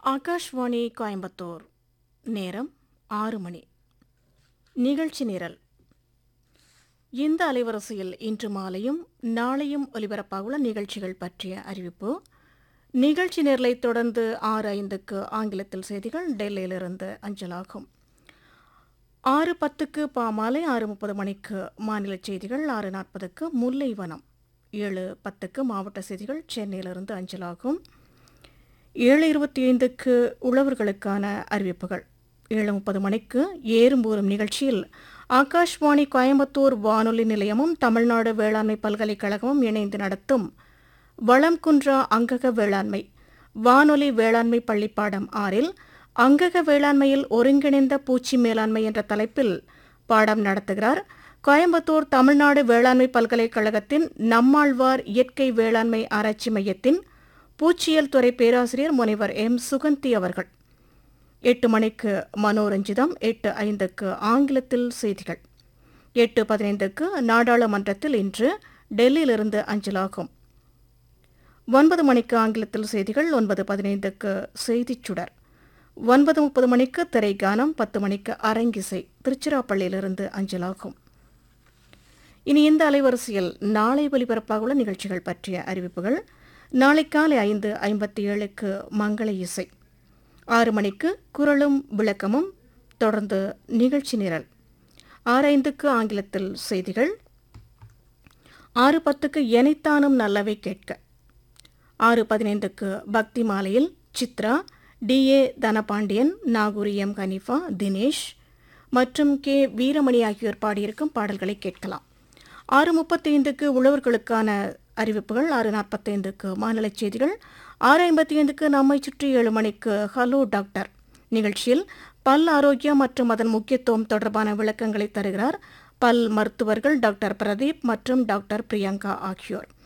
ஆகாஷ்வாணி கோயம்புத்தூர் நேரம் ஆறு மணி நிகழ்ச்சி நிரல் இந்த அலைவரிசையில் இன்று மாலையும் நாளையும் ஒலிபரப்பாகுள்ள நிகழ்ச்சிகள் பற்றிய அறிவிப்பு நிகழ்ச்சி நிரலை தொடர்ந்து ஆறு ஐந்துக்கு ஆங்கிலத்தில் செய்திகள் டெல்லியிலிருந்து அஞ்சலாகும் ஆறு பத்துக்கு பாமாலை ஆறு முப்பது மணிக்கு மாநில செய்திகள் ஆறு நாற்பதுக்கு முல்லைவனம் ஏழு பத்துக்கு மாவட்ட செய்திகள் சென்னையிலிருந்து அஞ்சலாகும் ஏழு இருபத்தி ஐந்துக்கு உழவர்களுக்கான அறிவிப்புகள் ஏழு முப்பது மணிக்கு ஏறும்பூரும் நிகழ்ச்சியில் ஆகாஷ்வாணி கோயம்புத்தூர் வானொலி நிலையமும் தமிழ்நாடு வேளாண்மை பல்கலைக்கழகமும் இணைந்து நடத்தும் வளம் குன்றா அங்கக வேளாண்மை வானொலி வேளாண்மை பள்ளிப்பாடம் ஆறில் அங்கக வேளாண்மையில் ஒருங்கிணைந்த பூச்சி மேலாண்மை என்ற தலைப்பில் பாடம் நடத்துகிறார் கோயம்புத்தூர் தமிழ்நாடு வேளாண்மை பல்கலைக்கழகத்தின் நம்மாழ்வார் இயற்கை வேளாண்மை ஆராய்ச்சி மையத்தின் பூச்சியல் துறை பேராசிரியர் முனைவர் எம் சுகந்தி அவர்கள் எட்டு மணிக்கு மனோரஞ்சிதம் எட்டு ஐந்துக்கு ஆங்கிலத்தில் செய்திகள் எட்டு பதினைந்துக்கு நாடாளுமன்றத்தில் இன்று டெல்லியிலிருந்து அஞ்சலாகும் ஒன்பது மணிக்கு ஆங்கிலத்தில் செய்திகள் ஒன்பது பதினைந்துக்கு செய்திச் சுடர் ஒன்பது முப்பது மணிக்கு திரைக்கானம் பத்து மணிக்கு அரங்கிசை திருச்சிராப்பள்ளியிலிருந்து அஞ்சலாகும் இனி இந்த அலைவரிசையில் நாளை ஒலிபரப்பாகுள்ள நிகழ்ச்சிகள் பற்றிய அறிவிப்புகள் நாளை காலை ஐந்து ஐம்பத்தி ஏழுக்கு மங்கள இசை ஆறு மணிக்கு குரலும் விளக்கமும் தொடர்ந்து நிகழ்ச்சி நிரல் ஆறு ஐந்துக்கு ஆங்கிலத்தில் செய்திகள் ஆறு பத்துக்கு எனைத்தானும் நல்லவை கேட்க ஆறு பதினைந்துக்கு பக்தி மாலையில் Chitra T A Dhanapandian Nagoori M Kanifa Dinesh மற்றும் கே வீரமணி ஆகியோர் பாடியிருக்கும் பாடல்களை கேட்கலாம் ஆறு முப்பத்தைந்துக்கு உழவர்களுக்கான அறிவிப்புகள் ஆறு நாற்பத்தைந்துக்கு மாநில செய்திகள் ஆறு ஐம்பத்தி ஐந்துக்கு நம்மை சுற்றி ஏழு மணிக்கு ஹலோ டாக்டர் நிகழ்ச்சியில் பல் ஆரோக்கியம் மற்றும் அதன் முக்கியத்துவம் தொடர்பான விளக்கங்களை தருகிறார் பல் மருத்துவர்கள் டாக்டர் பிரதீப் மற்றும் டாக்டர் பிரியங்கா ஆகியோர்